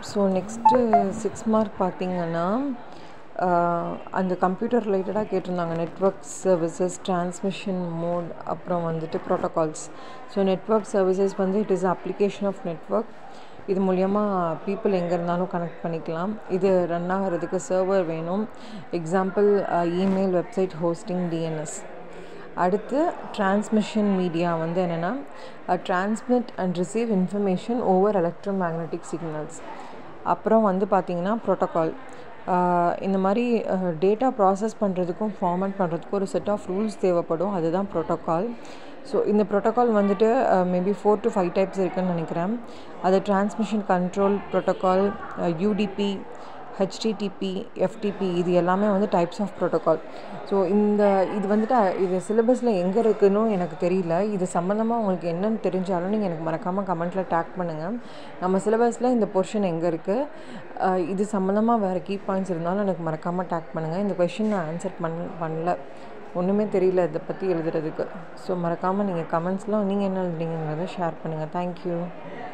so next six mark பார்த்தீங்கன்னா அந்த computer ரிலேட்டடாக கேட்டிருந்தாங்க நெட்ஒர்க் சர்வீசஸ் டிரான்ஸ்மிஷன் மோட் அப்புறம் வந்துட்டு ப்ரோட்டோகால்ஸ் ஸோ நெட்ஒர்க் சர்வீசஸ் வந்து it is application of network இது மூலயமா பீப்புள் எங்கே இருந்தாலும் கனெக்ட் பண்ணிக்கலாம் இது ரன் ஆகிறதுக்கு சர்வர் வேணும் example email website hosting DNS அடுத்து டிரான்ஸ்மிஷன் மீடியா வந்து என்னென்னா transmit and receive information over electromagnetic signals அப்புறம் வந்து பார்த்திங்கன்னா ப்ரோட்டோகால் இந்த மாதிரி டேட்டா ப்ராசஸ் பண்ணுறதுக்கும் ஃபார்மேட் பண்ணுறதுக்கும் ஒரு செட் ஆஃப் ரூல்ஸ் தேவைப்படும் அதுதான் ப்ரோட்டோகால் ஸோ இந்த ப்ரோட்டோகால் வந்துட்டு maybe four to five types இருக்குதுன்னு நினைக்கிறேன் அது transmission control protocol UDP HTTP FTP இது எல்லாமே வந்து டைப்ஸ் ஆஃப் ப்ரோட்டோகால் ஸோ இந்த இது வந்துட்டு இது சிலபஸில் எங்கே இருக்குன்னு எனக்கு தெரியல இது சம்மந்தமாக உங்களுக்கு என்னென்னு தெரிஞ்சாலும் நீங்கள் எனக்கு மறக்காமல் கமெண்ட்டில் டேக் பண்ணுங்கள் நம்ம சிலபஸில் இந்த பொர்ஷன் எங்கே இருக்குது இது சம்மந்தமாக வேறு கீ பாயிண்ட்ஸ் இருந்தாலும் எனக்கு மறக்காமல் டேக் பண்ணுங்கள் இந்த கொஷின் நான் ஆன்சர் பண் பண்ணல ஒன்றுமே தெரியல இதை பற்றி எழுதுறதுக்கு ஸோ மறக்காமல் நீங்கள் கமெண்ட்ஸ்லாம் நீங்கள் என்ன எழுதுறீங்கிறத ஷேர் பண்ணுங்கள் தேங்க்யூ